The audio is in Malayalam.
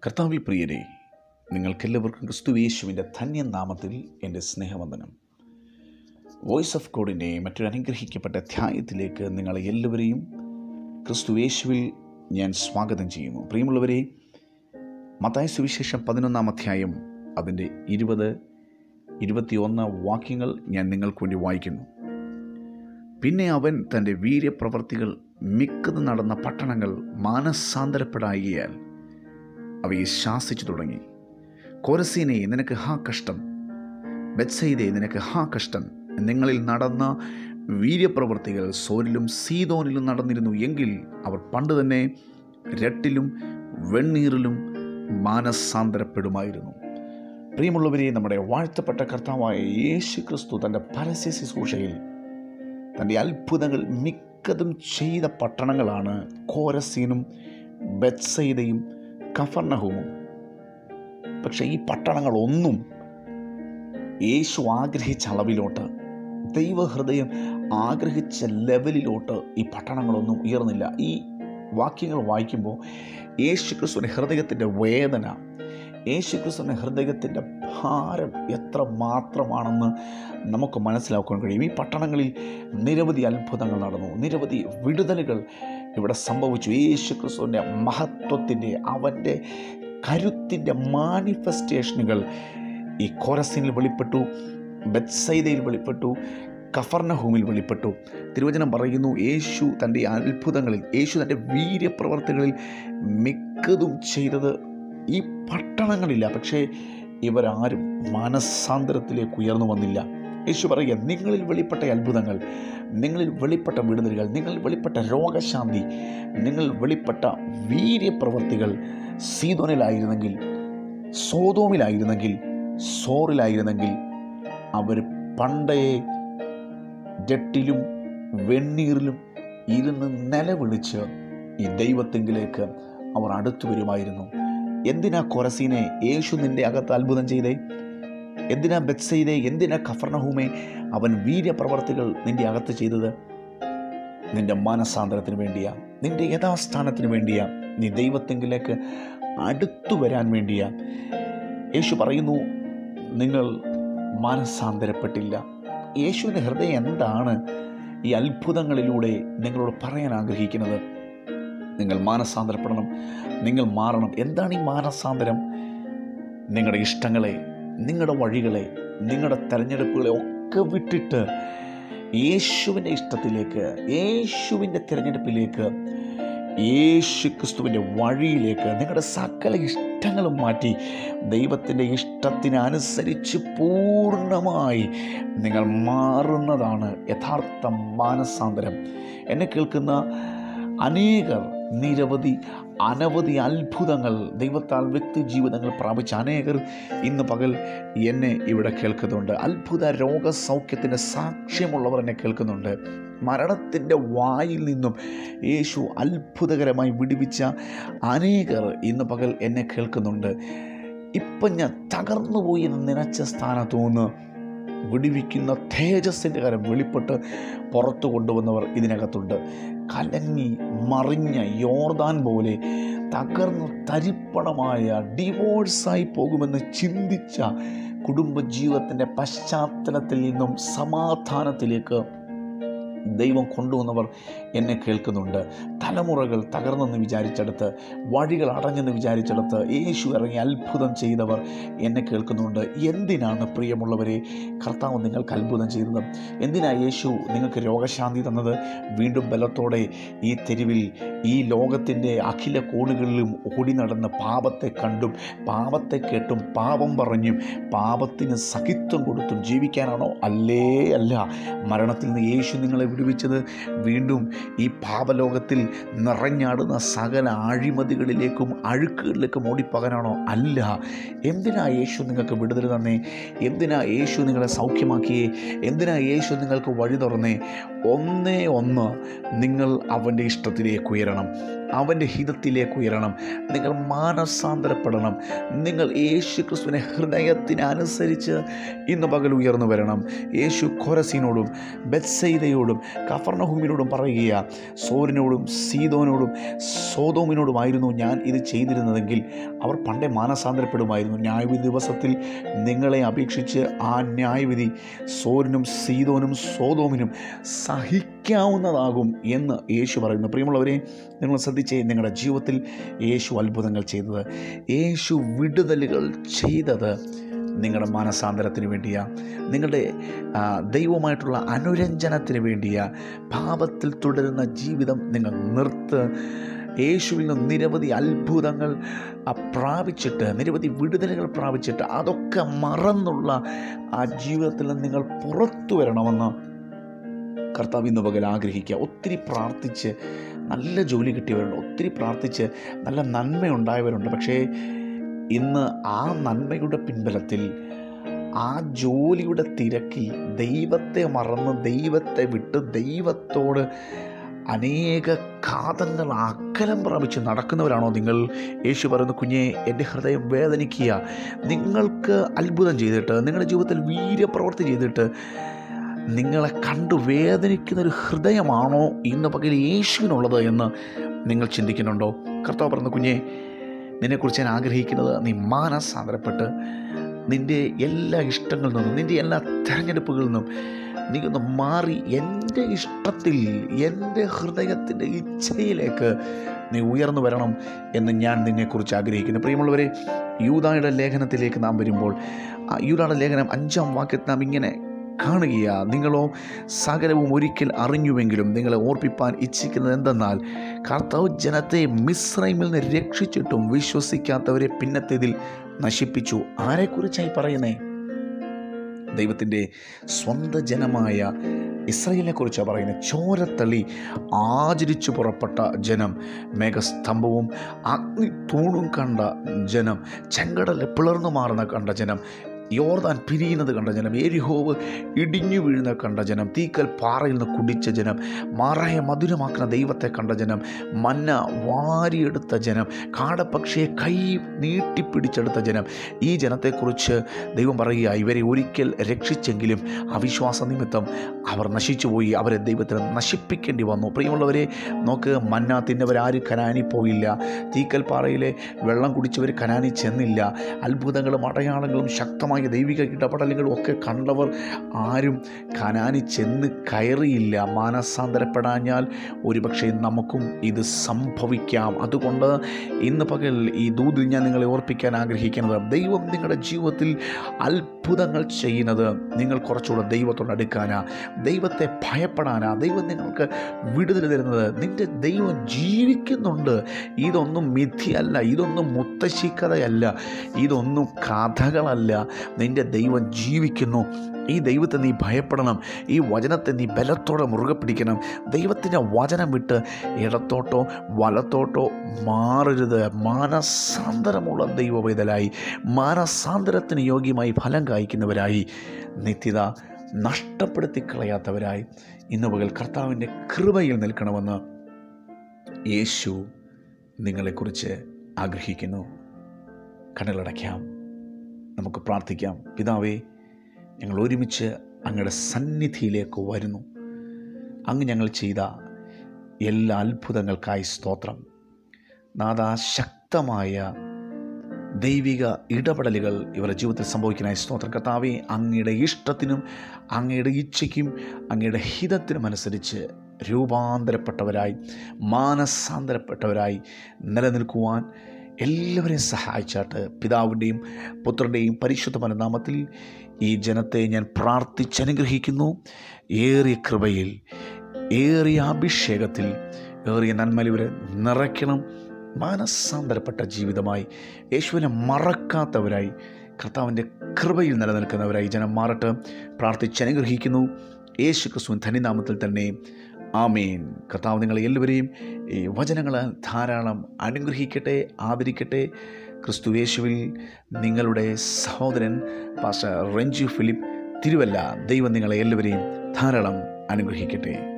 കർത്താവിൽ പ്രിയരെ നിങ്ങൾക്കെല്ലാവർക്കും ക്രിസ്തുവേശുവിൻ്റെ ധന്യനാമത്തിൽ എൻ്റെ സ്നേഹവന്ദനം വോയിസ് ഓഫ് ഗോഡിൻ്റെ മറ്റൊരു അനുഗ്രഹിക്കപ്പെട്ട അധ്യായത്തിലേക്ക് നിങ്ങളെ എല്ലാവരെയും ക്രിസ്തുവേശുവിൽ ഞാൻ സ്വാഗതം ചെയ്യുന്നു പ്രിയമുള്ളവരെ മത്തായ സുവിശേഷം പതിനൊന്നാം അധ്യായം അതിൻ്റെ ഇരുപത് ഇരുപത്തിയൊന്ന് വാക്യങ്ങൾ ഞാൻ നിങ്ങൾക്ക് വേണ്ടി വായിക്കുന്നു പിന്നെ അവൻ തൻ്റെ വീര്യപ്രവർത്തികൾ മിക്കത് നടന്ന പട്ടണങ്ങൾ മാനസാന്തരപ്പെടായികയാൽ അവയെ ശാസിച്ചു തുടങ്ങി കോരസീനെ നിനക്ക് ഹാ കഷ്ടം ബെത്സൈദെ നിനക്ക് ഹാ കഷ്ടം നിങ്ങളിൽ നടന്ന വീര്യപ്രവൃത്തികൾ സോരിലും സീതോനിലും നടന്നിരുന്നു എങ്കിൽ അവർ പണ്ട് തന്നെ രട്ടിലും വെണ്ണീറിലും മാനസാന്തരപ്പെടുമായിരുന്നു പ്രിയമുള്ളവരെ നമ്മുടെ വാഴ്ത്തപ്പെട്ട കർത്താവായ യേശു ക്രിസ്തു തൻ്റെ പരസ്യ ശുശ്രൂഷയിൽ തൻ്റെ അത്ഭുതങ്ങൾ മിക്കതും ചെയ്ത പട്ടണങ്ങളാണ് കോരസീനും ബെത്സൈദയും കഫർണഹൂമും പക്ഷേ ഈ പട്ടണങ്ങളൊന്നും യേശു ആഗ്രഹിച്ച അളവിലോട്ട് ദൈവഹൃദയം ആഗ്രഹിച്ച ലെവലിലോട്ട് ഈ പട്ടണങ്ങളൊന്നും ഉയർന്നില്ല ഈ വാക്യങ്ങൾ വായിക്കുമ്പോൾ യേശു ക്രിസ്തുവിൻ്റെ ഹൃദയത്തിൻ്റെ വേദന യേശു ക്രിസ്തുവിൻ്റെ ഹൃദയത്തിൻ്റെ ഭാരം എത്ര മാത്രമാണെന്ന് നമുക്ക് മനസ്സിലാക്കാൻ കഴിയും ഈ പട്ടണങ്ങളിൽ നിരവധി അത്ഭുതങ്ങൾ നടന്നു നിരവധി വിടുതലുകൾ ഇവിടെ സംഭവിച്ചു യേശു ക്രിസ്തുവിൻ്റെ മഹത്വത്തിൻ്റെ അവൻ്റെ കരുത്തിൻ്റെ മാനിഫെസ്റ്റേഷനുകൾ ഈ കോരസീനിൽ വെളിപ്പെട്ടു ബെത്സൈദയിൽ വെളിപ്പെട്ടു കഫർണഹൂമിൽ വെളിപ്പെട്ടു തിരുവചനം പറയുന്നു യേശു തൻ്റെ അത്ഭുതങ്ങളിൽ യേശു തൻ്റെ വീര്യപ്രവർത്തികളിൽ മിക്കതും ചെയ്തത് ഈ പട്ടണങ്ങളില്ല പക്ഷേ ഇവരാരും മാനസാന്തരത്തിലേക്ക് ഉയർന്നു വന്നില്ല യേശു പറയുക നിങ്ങളിൽ വെളിപ്പെട്ട അത്ഭുതങ്ങൾ നിങ്ങളിൽ വെളിപ്പെട്ട വിടുതലുകൾ നിങ്ങളിൽ വെളിപ്പെട്ട രോഗശാന്തി നിങ്ങൾ വെളിപ്പെട്ട വീര്യപ്രവർത്തികൾ സീതോനിലായിരുന്നെങ്കിൽ സോതോമിലായിരുന്നെങ്കിൽ സോറിലായിരുന്നെങ്കിൽ അവർ പണ്ടേ ജട്ടിലും വെണ്ണീറിലും ഇരുന്ന് നിലവിളിച്ച് ഈ ദൈവത്തെങ്കിലേക്ക് അവർ അടുത്തു വരുമായിരുന്നു എന്തിനാ കൊറസീനെ യേശു നിന്റെ അകത്ത് അത്ഭുതം ചെയ്തേ എന്തിനാ ബെത്സെയ്തേ എന്തിനാ കഫർണഹൂമേ അവൻ വീര്യപ്രവർത്തികൾ നിന്റെ അകത്ത് ചെയ്തത് നിന്റെ മാനസാന്തരത്തിന് വേണ്ടിയാ നിന്റെ യഥാസ്ഥാനത്തിന് വേണ്ടിയാ നീ ദൈവത്തെങ്കിലേക്ക് അടുത്തു വരാൻ വേണ്ടിയാ യേശു പറയുന്നു നിങ്ങൾ മാനസാന്തരപ്പെട്ടില്ല യേശുവിൻ്റെ ഹൃദയം എന്താണ് ഈ അത്ഭുതങ്ങളിലൂടെ നിങ്ങളോട് പറയാൻ ആഗ്രഹിക്കുന്നത് നിങ്ങൾ മാനസാന്തരപ്പെടണം നിങ്ങൾ മാറണം എന്താണ് ഈ മാനസാന്തരം നിങ്ങളുടെ ഇഷ്ടങ്ങളെ നിങ്ങളുടെ വഴികളെ നിങ്ങളുടെ തെരഞ്ഞെടുപ്പുകളെ ഒക്കെ വിട്ടിട്ട് യേശുവിൻ്റെ ഇഷ്ടത്തിലേക്ക് യേശുവിൻ്റെ തിരഞ്ഞെടുപ്പിലേക്ക് യേശു ക്രിസ്തുവിൻ്റെ വഴിയിലേക്ക് നിങ്ങളുടെ സകല ഇഷ്ടങ്ങളും മാറ്റി ദൈവത്തിൻ്റെ ഇഷ്ടത്തിനനുസരിച്ച് പൂർണ്ണമായി നിങ്ങൾ മാറുന്നതാണ് യഥാർത്ഥ മാനസാന്തരം എന്നെ കേൾക്കുന്ന അനേകർ നിരവധി അനവധി അത്ഭുതങ്ങൾ ദൈവത്താൽ വ്യക്തി ജീവിതങ്ങൾ പ്രാപിച്ച അനേകർ ഇന്ന് പകൽ എന്നെ ഇവിടെ കേൾക്കുന്നുണ്ട് അത്ഭുത രോഗസൗഖ്യത്തിൻ്റെ സാക്ഷ്യമുള്ളവർ എന്നെ കേൾക്കുന്നുണ്ട് മരണത്തിൻ്റെ വായിൽ നിന്നും യേശു അത്ഭുതകരമായി വിടുവിച്ച അനേകർ ഇന്ന് പകൽ എന്നെ കേൾക്കുന്നുണ്ട് ഇപ്പം ഞാൻ തകർന്നു പോയി എന്ന് നനച്ച സ്ഥാനത്തു നിന്ന് വിടുവിക്കുന്ന തേജസ്സിൻ്റെ കരം വെളിപ്പെട്ട് പുറത്തു കൊണ്ടുവന്നവർ ഇതിനകത്തുണ്ട് കലങ്ങി മറിഞ്ഞ യോർദാൻ പോലെ തകർന്നു തരിപ്പണമായ ഡിവോഴ്സായി പോകുമെന്ന് ചിന്തിച്ച കുടുംബജീവിതത്തിൻ്റെ പശ്ചാത്തലത്തിൽ നിന്നും സമാധാനത്തിലേക്ക് ദൈവം കൊണ്ടുവന്നവർ എന്നെ കേൾക്കുന്നുണ്ട് തലമുറകൾ തകർന്നെന്ന് വിചാരിച്ചെടുത്ത് വഴികൾ അടഞ്ഞെന്ന് വിചാരിച്ചെടുത്ത് യേശു ഇറങ്ങി അത്ഭുതം ചെയ്തവർ എന്നെ കേൾക്കുന്നുണ്ട് എന്തിനാണ് പ്രിയമുള്ളവരെ കർത്താവ് നിങ്ങൾക്ക് അത്ഭുതം ചെയ്തത് എന്തിനാണ് യേശു നിങ്ങൾക്ക് രോഗശാന്തി തന്നത് വീണ്ടും ബലത്തോടെ ഈ തെരുവിൽ ഈ ലോകത്തിൻ്റെ അഖില കോണുകളിലും ഓടി നടന്ന് പാപത്തെ കണ്ടും പാപത്തെ കേട്ടും പാപം പറഞ്ഞും പാപത്തിന് സഹിത്വം കൊടുത്തും ജീവിക്കാനാണോ അല്ലേ അല്ല മരണത്തിൽ നിന്ന് യേശു നിങ്ങളെ വിടുവിച്ചത് വീണ്ടും ഈ പാപലോകത്തിൽ നിറഞ്ഞാടുന്ന സകല അഴിമതികളിലേക്കും അഴുക്കുകളിലേക്കും ഓടിപ്പകരാണോ അല്ല എന്തിനാ യേശു നിങ്ങൾക്ക് വിടുതൽ തന്നേ എന്തിനാ യേശു നിങ്ങളെ സൗഖ്യമാക്കിയേ എന്തിനാ യേശു നിങ്ങൾക്ക് വഴി തുറന്നേ ഒന്നേ ഒന്ന് നിങ്ങൾ അവൻ്റെ ഇഷ്ടത്തിലേക്ക് ഉയരണം അവൻ്റെ ഹിതത്തിലേക്ക് ഉയരണം നിങ്ങൾ മാനസാന്തരപ്പെടണം നിങ്ങൾ യേശു ക്രിസ്തുവിനെ ഹൃദയത്തിനനുസരിച്ച് ഇന്ന് പകൽ ഉയർന്നു വരണം യേശു ഖൊരസീനോടും ബത്സൈദയോടും കഫർണഹൂമിനോടും പറയുക സോരിനോടും സീതോനോടും സോതോമിനോടുമായിരുന്നു ഞാൻ ഇത് ചെയ്തിരുന്നതെങ്കിൽ അവർ പണ്ടേ മാനസാന്തരപ്പെടുമായിരുന്നു ന്യായവിധി ദിവസത്തിൽ നിങ്ങളെ അപേക്ഷിച്ച് ആ ന്യായവിധി സോരിനും സീതോനും സോതോമിനും സഹിക്കാവുന്നതാകും എന്ന് യേശു പറയുന്നു പ്രിയമുള്ളവരെ നിങ്ങൾ ശ്രദ്ധിച്ചേ നിങ്ങളുടെ ജീവിതത്തിൽ യേശു അത്ഭുതങ്ങൾ ചെയ്തത് യേശു വിടുതലുകൾ ചെയ്തത് നിങ്ങളുടെ മാനസാന്തരത്തിന് വേണ്ടിയാ നിങ്ങളുടെ ആ, ദൈവമായിട്ടുള്ള അനുരഞ്ജനത്തിന് വേണ്ടിയാ പാപത്തിൽ തുടരുന്ന ജീവിതം നിങ്ങൾ നിർത്ത് യേശുവിൽ നിന്ന് നിരവധി അത്ഭുതങ്ങൾ ആ, പ്രാപിച്ചിട്ട് നിരവധി വിടുതലുകൾ പ്രാപിച്ചിട്ട് അതൊക്കെ മറന്നുള്ള ആ ജീവിതത്തിൽ നിന്ന് നിങ്ങൾ പുറത്തു വരണമെന്ന് കർത്താവ് ഇന്ന് പകൽ ആഗ്രഹിക്കുക ഒത്തിരി പ്രാർത്ഥിച്ച് നല്ല ജോലി കിട്ടിയവരുണ്ട് ഒത്തിരി പ്രാർത്ഥിച്ച് നല്ല നന്മയുണ്ടായവരുണ്ട് പക്ഷേ ഇന്ന് ആ നന്മയുടെ പിൻബലത്തിൽ ആ ജോലിയുടെ തിരക്കിൽ ദൈവത്തെ മറന്ന് ദൈവത്തെ വിട്ട് ദൈവത്തോട് അനേക കാതങ്ങൾ അക്കലം പ്രാപിച്ച് നടക്കുന്നവരാണോ നിങ്ങൾ യേശു പറയുന്ന കുഞ്ഞെ എൻ്റെ ഹൃദയം വേദനിക്കുക നിങ്ങൾക്ക് അത്ഭുതം ചെയ്തിട്ട് നിങ്ങളുടെ ജീവിതത്തിൽ വീര്യപ്രവർത്തി ചെയ്തിട്ട് നിങ്ങളെ കണ്ടു വേദനിക്കുന്ന ഒരു ഹൃദയമാണോ ഇന്ന് പകൽ യേശുവിനുള്ളത് എന്ന് നിങ്ങൾ ചിന്തിക്കുന്നുണ്ടോ കർത്താവ് പറഞ്ഞ കുഞ്ഞെ നിന്നെക്കുറിച്ച് ഞാൻ ആഗ്രഹിക്കുന്നത് നീ മാനസാന്തരപ്പെട്ട് നിൻ്റെ എല്ലാ ഇഷ്ടങ്ങളിൽ നിന്നും നിൻ്റെ എല്ലാ തെരഞ്ഞെടുപ്പുകളിൽ നിന്നും നീ ഒന്ന് മാറി എൻ്റെ ഇഷ്ടത്തിൽ എൻ്റെ ഹൃദയത്തിൻ്റെ ഇച്ഛയിലേക്ക് നീ ഉയർന്നു വരണം എന്ന് ഞാൻ നിന്നെക്കുറിച്ച് ആഗ്രഹിക്കുന്നു പ്രിയമുള്ളവരെ യൂതായുടെ ലേഖനത്തിലേക്ക് നാം വരുമ്പോൾ ആ യൂതായുടെ ലേഖനം അഞ്ചാം വാക്യത്തിൽ നാം ഇങ്ങനെ കാണുകയ നിങ്ങളോ സകലവും ഒരിക്കൽ അറിഞ്ഞുവെങ്കിലും നിങ്ങളെ ഓർപ്പിപ്പാൻ ഇച്ഛിക്കുന്നത് എന്തെന്നാൽ കർത്താവ് ജനത്തെ മിശ്രൈമിൽ നിന്ന് രക്ഷിച്ചിട്ടും വിശ്വസിക്കാത്തവരെ പിന്നത്തേതിൽ നശിപ്പിച്ചു ആരെക്കുറിച്ചായി പറയുന്നേ ദൈവത്തിൻ്റെ സ്വന്തം ജനമായ ഇസ്രയേലിനെ കുറിച്ചാണ് പറയുന്നത് ചോരത്തളി ആചരിച്ചു പുറപ്പെട്ട ജനം മേഘസ്തംഭവും അഗ്നി തൂണും കണ്ട ജനം ചെങ്കടൽ പിളർന്നു മാറുന്ന കണ്ട ജനം യോർദാൻ പിരിയുന്നത് കണ്ട ജനം എരിഹോവ് ഇടിഞ്ഞു വീഴുന്ന കണ്ട ജനം തീക്കൽ പാറയിൽ നിന്ന് കുടിച്ച ജനം മാറായ മധുരമാക്കുന്ന ദൈവത്തെ കണ്ട ജനം മന്ന വാരിയെടുത്ത ജനം കാടപ്പക്ഷിയെ കൈ നീട്ടിപ്പിടിച്ചെടുത്ത ജനം ഈ ജനത്തെക്കുറിച്ച് ദൈവം പറയുക ഇവരെ ഒരിക്കൽ രക്ഷിച്ചെങ്കിലും അവിശ്വാസ നിമിത്തം അവർ നശിച്ചുപോയി അവരെ ദൈവത്തിന് നശിപ്പിക്കേണ്ടി വന്നു പ്രിയമുള്ളവരെ നോക്ക് മന്ന തിന്നവരാരും കനാനി പോയില്ല തീക്കൽ പാറയിലെ വെള്ളം കുടിച്ചവർ കനാനി ചെന്നില്ല അത്ഭുതങ്ങളും അടയാളങ്ങളും ശക്തമായ ദൈവിക ഇടപെടലുകളും ഒക്കെ കണ്ടവർ ആരും കനാനി ചെന്ന് കയറിയില്ല മാനസാന്തരപ്പെടാഞ്ഞാൽ ഒരുപക്ഷെ നമുക്കും ഇത് സംഭവിക്കാം അതുകൊണ്ട് ഇന്ന് പകൽ ഈ ദൂതിൽ ഞാൻ നിങ്ങളെ ഓർപ്പിക്കാൻ ആഗ്രഹിക്കുന്നത് ദൈവം നിങ്ങളുടെ ജീവിതത്തിൽ അത്ഭുതങ്ങൾ ചെയ്യുന്നത് നിങ്ങൾ കുറച്ചുകൂടെ ദൈവത്തോട് അടുക്കാനാ ദൈവത്തെ ഭയപ്പെടാനാ ദൈവം നിങ്ങൾക്ക് വിടുതൽ തരുന്നത് നിൻ്റെ ദൈവം ജീവിക്കുന്നുണ്ട് ഇതൊന്നും മിഥ്യയല്ല ഇതൊന്നും മുത്തശ്ശിക്കഥയല്ല ഇതൊന്നും കഥകളല്ല നിൻ്റെ ദൈവം ജീവിക്കുന്നു ഈ ദൈവത്തെ നീ ഭയപ്പെടണം ഈ വചനത്തെ നീ ബലത്തോടെ മുറുകെ പിടിക്കണം ദൈവത്തിൻ്റെ വചനം വിട്ട് ഇടത്തോട്ടോ വലത്തോട്ടോ മാറരുത് മാനസാന്തരമുള്ള ദൈവവേദലായി മാനസാന്തരത്തിന് യോഗ്യമായി ഫലം കായ്ക്കുന്നവരായി നിത്യത നഷ്ടപ്പെടുത്തി കളയാത്തവരായി ഇന്ന് പകൽ കർത്താവിൻ്റെ കൃപയിൽ നിൽക്കണമെന്ന് യേശു നിങ്ങളെക്കുറിച്ച് ആഗ്രഹിക്കുന്നു കണ്ണുകളടയ്ക്കാം നമുക്ക് പ്രാർത്ഥിക്കാം പിതാവേ ഞങ്ങൾ ഒരുമിച്ച് അങ്ങയുടെ സന്നിധിയിലേക്ക് വരുന്നു അങ്ങ് ഞങ്ങൾ ചെയ്ത എല്ലാ അത്ഭുതങ്ങൾക്കായി സ്തോത്രം നാഥ ശക്തമായ ദൈവിക ഇടപെടലുകൾ ഇവരുടെ ജീവിതത്തിൽ സംഭവിക്കാനായി സ്തോത്രം കർത്താവെ അങ്ങയുടെ ഇഷ്ടത്തിനും അങ്ങയുടെ ഇച്ഛയ്ക്കും അങ്ങയുടെ ഹിതത്തിനും അനുസരിച്ച് രൂപാന്തരപ്പെട്ടവരായി മാനസാന്തരപ്പെട്ടവരായി നിലനിൽക്കുവാൻ എല്ലാവരെയും സഹായിച്ചാട്ട് പിതാവിൻ്റെയും പുത്രൻ്റെയും പരിശുദ്ധമായ നാമത്തിൽ ഈ ജനത്തെ ഞാൻ പ്രാർത്ഥിച്ചനുഗ്രഹിക്കുന്നു ഏറിയ കൃപയിൽ ഏറിയ അഭിഷേകത്തിൽ ഏറിയ നന്മയിൽ ഇവരെ നിറയ്ക്കണം മാനസാന്തരപ്പെട്ട ജീവിതമായി യേശുവിനെ മറക്കാത്തവരായി കർത്താവിൻ്റെ കൃപയിൽ നിലനിൽക്കുന്നവരായി ജനം മാറട്ടെ പ്രാർത്ഥിച്ചനുഗ്രഹിക്കുന്നു യേശു ക്രിസ്തുവിൻ ധന്യനാമത്തിൽ തന്നെ ആമേൻ കർത്താവ് നിങ്ങളെ എല്ലാവരെയും ഈ വചനങ്ങളാൽ ധാരാളം അനുഗ്രഹിക്കട്ടെ ആദരിക്കട്ടെ ക്രിസ്തു യേശുവിൽ നിങ്ങളുടെ സഹോദരൻ പാസ്റ്റർ റഞ്ജു ഫിലിപ്പ് തിരുവല്ല ദൈവം നിങ്ങളെ എല്ലാവരെയും ധാരാളം അനുഗ്രഹിക്കട്ടെ